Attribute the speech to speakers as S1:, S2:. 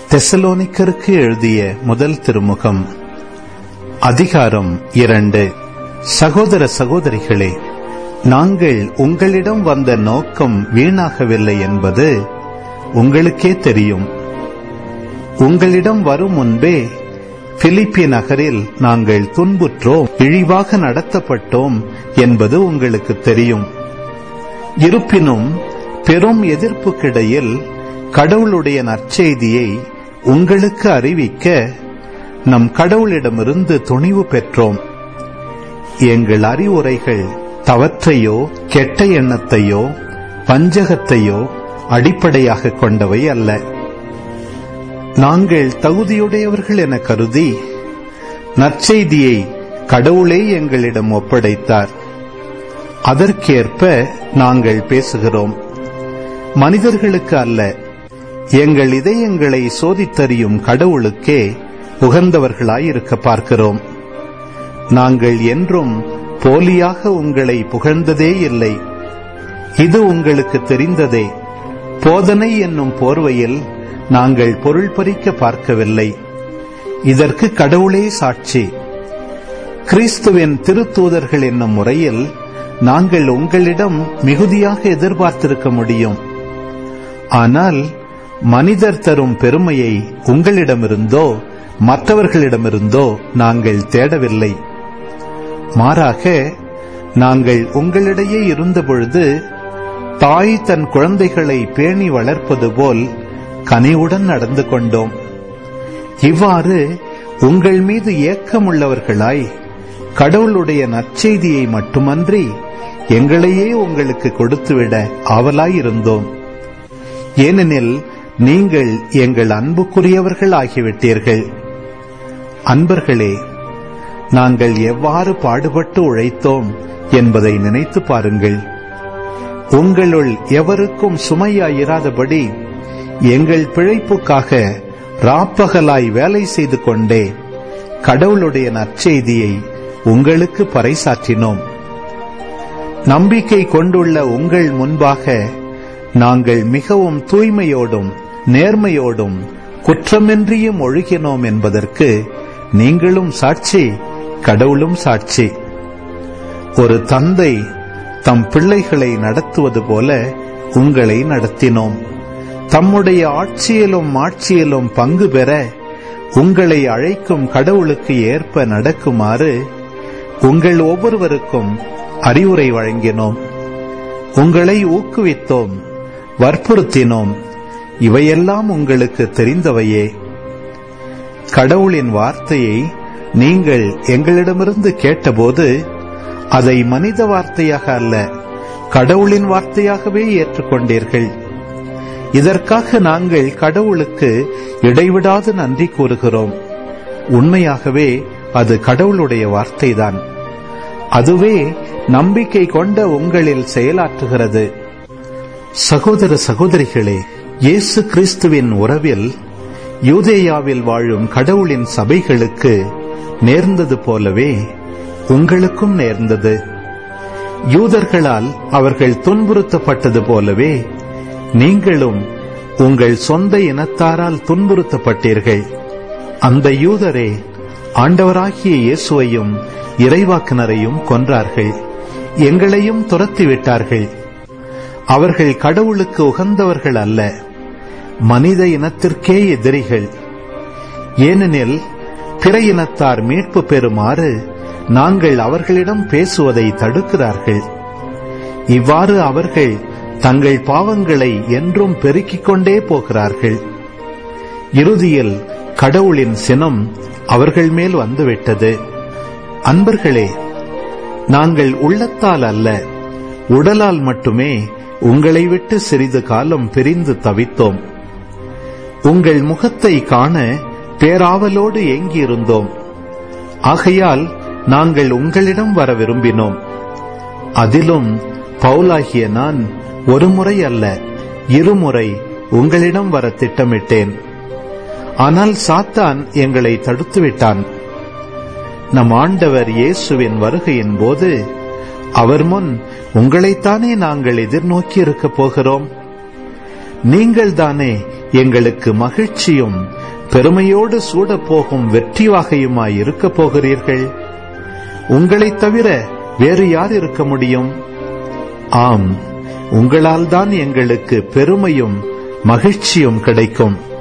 S1: தெசலோனிக்கருக்கு எழுதிய முதல் திருமுகம் அதிகாரம் இரண்டு சகோதர சகோதரிகளே நாங்கள் உங்களிடம் வந்த நோக்கம் வீணாகவில்லை என்பது உங்களுக்கே தெரியும் உங்களிடம் வரும் முன்பே பிலிப்பி நகரில் நாங்கள் துன்புற்றோம் இழிவாக நடத்தப்பட்டோம் என்பது உங்களுக்கு தெரியும் இருப்பினும் பெரும் எதிர்ப்புக்கிடையில் கடவுளுடைய நற்செய்தியை உங்களுக்கு அறிவிக்க நம் கடவுளிடமிருந்து துணிவு பெற்றோம் எங்கள் அறிவுரைகள் தவற்றையோ கெட்ட எண்ணத்தையோ பஞ்சகத்தையோ அடிப்படையாக கொண்டவை அல்ல நாங்கள் தகுதியுடையவர்கள் என கருதி நற்செய்தியை கடவுளே எங்களிடம் ஒப்படைத்தார் அதற்கேற்ப நாங்கள் பேசுகிறோம் மனிதர்களுக்கு அல்ல எங்கள் இதயங்களை சோதித்தறியும் கடவுளுக்கே உகந்தவர்களாயிருக்க பார்க்கிறோம் நாங்கள் என்றும் போலியாக உங்களை புகழ்ந்ததே இல்லை இது உங்களுக்கு தெரிந்ததே போதனை என்னும் போர்வையில் நாங்கள் பொருள் பறிக்க பார்க்கவில்லை இதற்கு கடவுளே சாட்சி கிறிஸ்துவின் திருத்தூதர்கள் என்னும் முறையில் நாங்கள் உங்களிடம் மிகுதியாக எதிர்பார்த்திருக்க முடியும் ஆனால் மனிதர் தரும் பெருமையை உங்களிடமிருந்தோ மற்றவர்களிடமிருந்தோ நாங்கள் தேடவில்லை மாறாக நாங்கள் உங்களிடையே இருந்தபொழுது தாய் தன் குழந்தைகளை பேணி வளர்ப்பது போல் கனிவுடன் நடந்து கொண்டோம் இவ்வாறு உங்கள் மீது ஏக்கமுள்ளவர்களாய் கடவுளுடைய நற்செய்தியை மட்டுமன்றி எங்களையே உங்களுக்கு கொடுத்துவிட ஆவலாயிருந்தோம் ஏனெனில் நீங்கள் எங்கள் அன்புக்குரியவர்கள் ஆகிவிட்டீர்கள் அன்பர்களே நாங்கள் எவ்வாறு பாடுபட்டு உழைத்தோம் என்பதை நினைத்து பாருங்கள் உங்களுள் எவருக்கும் சுமையாயிராதபடி எங்கள் பிழைப்புக்காக ராப்பகலாய் வேலை செய்து கொண்டே கடவுளுடைய நற்செய்தியை உங்களுக்கு பறைசாற்றினோம் நம்பிக்கை கொண்டுள்ள உங்கள் முன்பாக நாங்கள் மிகவும் தூய்மையோடும் நேர்மையோடும் குற்றமின்றியும் ஒழுகினோம் என்பதற்கு நீங்களும் சாட்சி கடவுளும் சாட்சி ஒரு தந்தை தம் பிள்ளைகளை நடத்துவது போல உங்களை நடத்தினோம் தம்முடைய ஆட்சியிலும் ஆட்சியிலும் பங்கு பெற உங்களை அழைக்கும் கடவுளுக்கு ஏற்ப நடக்குமாறு உங்கள் ஒவ்வொருவருக்கும் அறிவுரை வழங்கினோம் உங்களை ஊக்குவித்தோம் வற்புறுத்தினோம் இவையெல்லாம் உங்களுக்கு தெரிந்தவையே கடவுளின் வார்த்தையை நீங்கள் எங்களிடமிருந்து கேட்டபோது அதை மனித வார்த்தையாக அல்ல கடவுளின் வார்த்தையாகவே ஏற்றுக்கொண்டீர்கள் இதற்காக நாங்கள் கடவுளுக்கு இடைவிடாது நன்றி கூறுகிறோம் உண்மையாகவே அது கடவுளுடைய வார்த்தைதான் அதுவே நம்பிக்கை கொண்ட உங்களில் செயலாற்றுகிறது சகோதர சகோதரிகளே இயேசு கிறிஸ்துவின் உறவில் யூதேயாவில் வாழும் கடவுளின் சபைகளுக்கு நேர்ந்தது போலவே உங்களுக்கும் நேர்ந்தது யூதர்களால் அவர்கள் துன்புறுத்தப்பட்டது போலவே நீங்களும் உங்கள் சொந்த இனத்தாரால் துன்புறுத்தப்பட்டீர்கள் அந்த யூதரே ஆண்டவராகிய இயேசுவையும் இறைவாக்கினரையும் கொன்றார்கள் எங்களையும் துரத்திவிட்டார்கள் அவர்கள் கடவுளுக்கு உகந்தவர்கள் அல்ல மனித இனத்திற்கே எதிரிகள் ஏனெனில் பிற இனத்தார் மீட்பு பெறுமாறு நாங்கள் அவர்களிடம் பேசுவதை தடுக்கிறார்கள் இவ்வாறு அவர்கள் தங்கள் பாவங்களை என்றும் பெருக்கிக் கொண்டே போகிறார்கள் இறுதியில் கடவுளின் சினம் அவர்கள் மேல் வந்துவிட்டது அன்பர்களே நாங்கள் உள்ளத்தால் அல்ல உடலால் மட்டுமே உங்களை விட்டு சிறிது காலம் பிரிந்து தவித்தோம் உங்கள் முகத்தை காண பேராவலோடு ஏங்கியிருந்தோம் ஆகையால் நாங்கள் உங்களிடம் வர விரும்பினோம் அதிலும் பவுலாகிய நான் ஒரு முறை அல்ல இருமுறை உங்களிடம் வர திட்டமிட்டேன் ஆனால் சாத்தான் எங்களை தடுத்துவிட்டான் நம் ஆண்டவர் இயேசுவின் வருகையின் போது அவர் முன் உங்களைத்தானே நாங்கள் எதிர்நோக்கி இருக்கப் போகிறோம் நீங்கள்தானே எங்களுக்கு மகிழ்ச்சியும் பெருமையோடு சூடப்போகும் வெற்றி வாகையுமாய் இருக்கப் போகிறீர்கள் உங்களைத் தவிர வேறு யார் இருக்க முடியும் ஆம் உங்களால் தான் எங்களுக்கு பெருமையும் மகிழ்ச்சியும் கிடைக்கும்